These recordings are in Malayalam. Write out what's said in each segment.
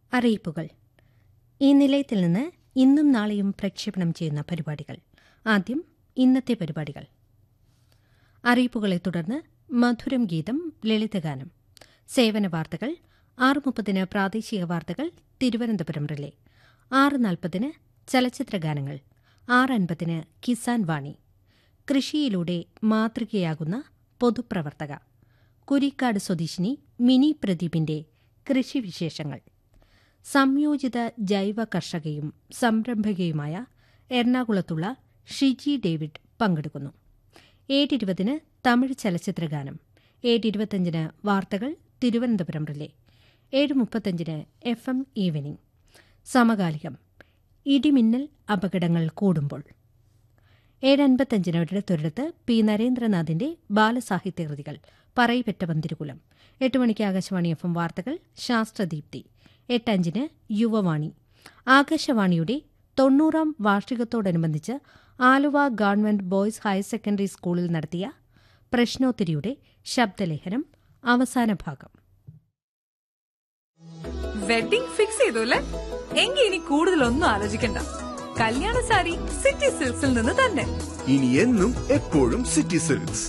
അറിയിപ്പുകൾ ഈ നിലയത്തിൽ നിന്ന് ഇന്നും നാളെയും പ്രക്ഷേപണം ചെയ്യുന്ന പരിപാടികൾ ആദ്യം ഇന്നത്തെ പരിപാടികൾ അറിയിപ്പുകളെ തുടർന്ന് മധുരം ഗീതം ലളിതഗാനം സേവന വാർത്തകൾ ആറ് മുപ്പതിന് പ്രാദേശിക വാർത്തകൾ തിരുവനന്തപുരം റിലേ ആറ് നാൽപ്പതിന് ചലച്ചിത്രഗാനങ്ങൾ ആറ് അൻപതിന് കിസാൻ വാണി കൃഷിയിലൂടെ മാതൃകയാകുന്ന പൊതുപ്രവർത്തക കുരിക്കാട് സ്വദേശിനി മിനി പ്രദീപിന്റെ കൃഷിവിശേഷങ്ങൾ സംയോജിത ജൈവ കർഷകയും സംരംഭകയുമായ എറണാകുളത്തുള്ള ഷിജി ഡേവിഡ് പങ്കെടുക്കുന്നു ഏഴിരുപതിന് തമിഴ് ചലച്ചിത്രഗാനം ഏഴിരുപത്തഞ്ചിന് വാർത്തകൾ തിരുവനന്തപുരം റിലേ ഏഴ് മുപ്പത്തഞ്ചിന് എഫ് എം ഈവനിംഗ് സമകാലികം ഇടിമിന്നൽ അപകടങ്ങൾ കൂടുമ്പോൾ ഏഴ് അൻപത്തഞ്ചിന് ഒരിടത്തൊരിടത്ത് പി നരേന്ദ്രനാഥിന്റെ ബാലസാഹിത്യകൃതികൾ പറയിപ്പെട്ട പന്തിരുകുലം എട്ട് മണിക്ക് ആകാശവാണി എഫ് എം വാർത്തകൾ ശാസ്ത്രദീപ്തി എട്ടഞ്ചിന് യുവവാണി ആകാശവാണിയുടെ തൊണ്ണൂറാം വാർഷികത്തോടനുബന്ധിച്ച് Aluva government boys higher secondary സ്കൂളിൽ നടത്തിയ പ്രശ്നോത്തരിയുടെ ശബ്ദലേഖനം അവസാന ഭാഗം വെഡിംഗ് ഫിക്സ് ചെയ്തു അല്ലേ എങ്കിൽ ഇനി കൂടുതലൊന്നും ആലോചിക്കണ്ട കല്യാണ സാരി സിറ്റി സിൽക്സിൽ നിന്ന് തന്നെ ഇനി എന്നും എപ്പോഴും സിറ്റി സിൽക്സ്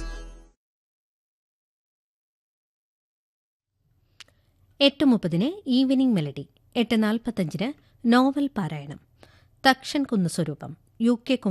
എട്ട് മുപ്പതിന് ഈവനിംഗ് മെലഡി എട്ട് നാൽപ്പത്തഞ്ചിന് നോവൽ പാരായണം തക്ഷൻ കുന്ന് സ്വരൂപം യു കെ